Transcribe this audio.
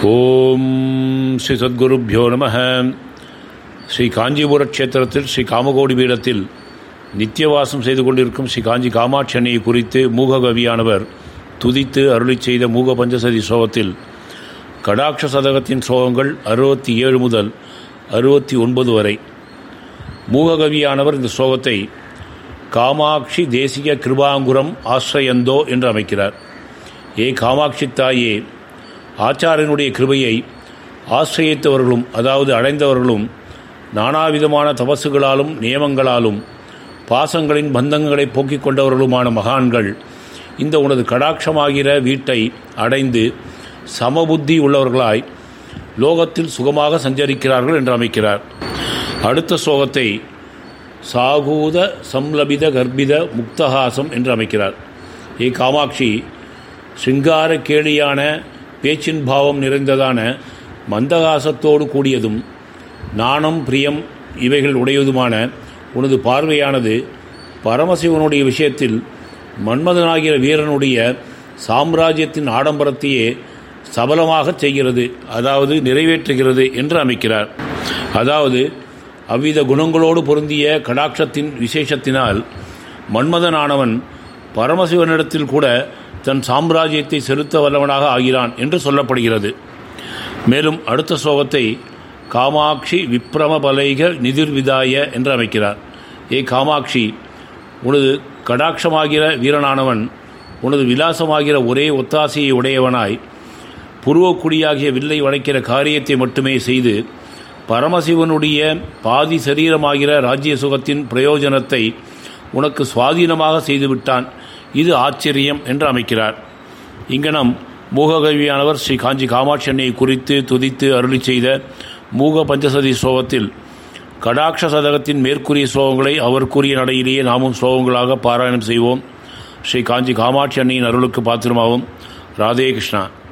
ஓம் ஸ்ரீ சத்குருப்பியோ நம ஸ்ரீ காஞ்சிபுர க்ஷேத்திரத்தில் ஸ்ரீ காமகோடி பீடத்தில் நித்தியவாசம் செய்து கொண்டிருக்கும் ஸ்ரீ காஞ்சி காமாட்சி அன்னையை குறித்து மூககவியானவர் துதித்து அருளி செய்த மூக பஞ்சசதி சோகத்தில் கடாட்ச சதகத்தின் சோகங்கள் அறுபத்தி ஏழு முதல் அறுபத்தி ஒன்பது வரை மூககவியானவர் இந்த ஸ்லோகத்தை காமாட்சி தேசிய கிருபாங்குரம் ஆசிரயந்தோ என்று அமைக்கிறார் ஏ காமாட்சி தாயே ஆச்சாரியனுடைய கிருபையை ஆசிரியத்தவர்களும் அதாவது அடைந்தவர்களும் நானாவிதமான தபசுகளாலும் நியமங்களாலும் பாசங்களின் பந்தங்களை போக்கிக் கொண்டவர்களுமான மகான்கள் இந்த உனது கடாட்சமாகிற வீட்டை அடைந்து சமபுத்தி உள்ளவர்களாய் லோகத்தில் சுகமாக சஞ்சரிக்கிறார்கள் என்று அமைக்கிறார் அடுத்த ஸ்லோகத்தை சாகூத சம்லபித கர்ப்பித முக்தஹாசம் என்று அமைக்கிறார் ஏ காமாட்சி சிங்கார கேளியான பேச்சின் பாவம் நிறைந்ததான மந்தகாசத்தோடு கூடியதும் நாணம் பிரியம் இவைகள் உடையதுமான உனது பார்வையானது பரமசிவனுடைய விஷயத்தில் மன்மதனாகிற வீரனுடைய சாம்ராஜ்யத்தின் ஆடம்பரத்தையே சபலமாக செய்கிறது அதாவது நிறைவேற்றுகிறது என்று அமைக்கிறார் அதாவது அவ்வித குணங்களோடு பொருந்திய கடாட்சத்தின் விசேஷத்தினால் மன்மதனானவன் பரமசிவனிடத்தில் கூட தன் சாம்ராஜ்யத்தை செலுத்த வல்லவனாக ஆகிறான் என்று சொல்லப்படுகிறது மேலும் அடுத்த ஸ்லோகத்தை காமாட்சி விப்ரமபலைக நிதிர்விதாய என்று அமைக்கிறார் ஏ காமாட்சி உனது கடாட்சமாகிற வீரனானவன் உனது விலாசமாகிற ஒரே ஒத்தாசையை உடையவனாய் புருவக்குடியாகிய வில்லை வளைக்கிற காரியத்தை மட்டுமே செய்து பரமசிவனுடைய பாதி சரீரமாகிற ராஜ்ய சுகத்தின் பிரயோஜனத்தை உனக்கு சுவாதீனமாக செய்துவிட்டான் இது ஆச்சரியம் என்று அமைக்கிறார் இங்கனம் மூககவியானவர் ஸ்ரீ காஞ்சி காமாட்சி அன்னையை குறித்து துதித்து அருளி செய்த மூக பஞ்சசதி ஸ்லோகத்தில் கடாட்ச சதகத்தின் மேற்கூறிய ஸ்லோகங்களை அவர் கூறிய நடையிலேயே நாமும் ஸ்லோகங்களாக பாராயணம் செய்வோம் ஸ்ரீ காஞ்சி காமாட்சி அன்னையின் அருளுக்கு பாத்திரமாகும் ராதே கிருஷ்ணா